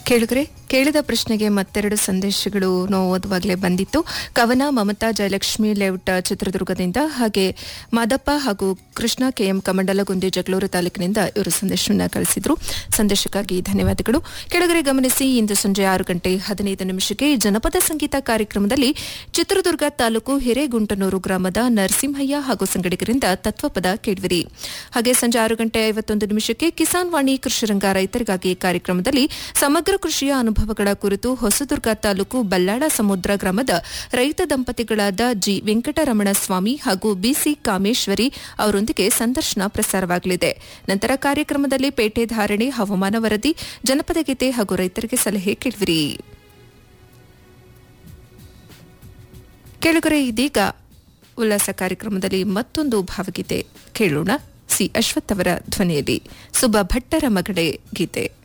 ಕೇಳಿದ್ರೆ ಕೇಳಿದ ಪ್ರಶ್ನೆಗೆ ಮತ್ತೆರಡು ಸಂದೇಶಗಳು ನಾವು ಓದುವಾಗಲೇ ಬಂದಿತ್ತು ಕವನ ಮಮತಾ ಜಯಲಕ್ಷ್ಮಿ ಲೇಔಟ್ ಚಿತ್ರದುರ್ಗದಿಂದ ಹಾಗೆ ಮಾದಪ್ಪ ಹಾಗೂ ಕೃಷ್ಣ ಕೆಎಂ ಕಮಂಡಲಗುಂದಿ ಜಗಳೂರು ತಾಲೂಕಿನಿಂದ ಇವರು ಸಂದೇಶವನ್ನು ಕಳಿಸಿದ್ರು ಸಂದೇಶಕ್ಕಾಗಿ ಧನ್ಯವಾದಗಳು ಕೆಳಗರೆ ಗಮನಿಸಿ ಇಂದು ಸಂಜೆ ಆರು ಗಂಟೆ ಹದಿನೈದು ನಿಮಿಷಕ್ಕೆ ಜನಪದ ಸಂಗೀತ ಕಾರ್ಯಕ್ರಮದಲ್ಲಿ ಚಿತ್ರದುರ್ಗ ತಾಲೂಕು ಹಿರೇಗುಂಟನೂರು ಗ್ರಾಮದ ನರಸಿಂಹಯ್ಯ ಹಾಗೂ ಸಂಗಡಿಗರಿಂದ ತತ್ವಪದ ಕೇಳುವಿರಿ ಹಾಗೆ ಸಂಜೆ ಆರು ಗಂಟೆ ಐವತ್ತೊಂದು ನಿಮಿಷಕ್ಕೆ ಕಿಸಾನ್ ವಾಣಿ ಕೃಷಿರಂಗ ರೈತರಿಗಾಗಿ ಕಾರ್ಯಕ್ರಮದಲ್ಲಿ ಸಮಗ್ರ ಕೃಷಿಯ ಅನುಭವಗಳ ಕುರಿತು ಹೊಸದುರ್ಗ ತಾಲೂಕು ಬಲ್ಲಾಳ ಸಮುದ್ರ ಗ್ರಾಮದ ರೈತ ದಂಪತಿಗಳಾದ ಜಿ ವೆಂಕಟರಮಣ ಸ್ವಾಮಿ ಹಾಗೂ ಬಿಸಿ ಕಾಮೇಶ್ವರಿ ಅವರೊಂದಿಗೆ ಸಂದರ್ಶನ ಪ್ರಸಾರವಾಗಲಿದೆ ನಂತರ ಕಾರ್ಯಕ್ರಮದಲ್ಲಿ ಪೇಟೆ ಧಾರಣೆ ಹವಾಮಾನ ವರದಿ ಜನಪದ ಗೀತೆ ಹಾಗೂ ರೈತರಿಗೆ ಸಲಹೆ ಕೇಳುವಿರಿ ಕೆಳಗರೆ ಇದೀಗ ಉಲ್ಲಾಸ ಕಾರ್ಯಕ್ರಮದಲ್ಲಿ ಮತ್ತೊಂದು ಭಾವಗೀತೆ ಕೇಳೋಣ ಸಿ ಅಶ್ವಥ್ ಅವರ ಧ್ವನಿಯಲ್ಲಿ ಸುಬ್ಬ ಭಟ್ಟರ ಮಗಡೆ ಗೀತೆ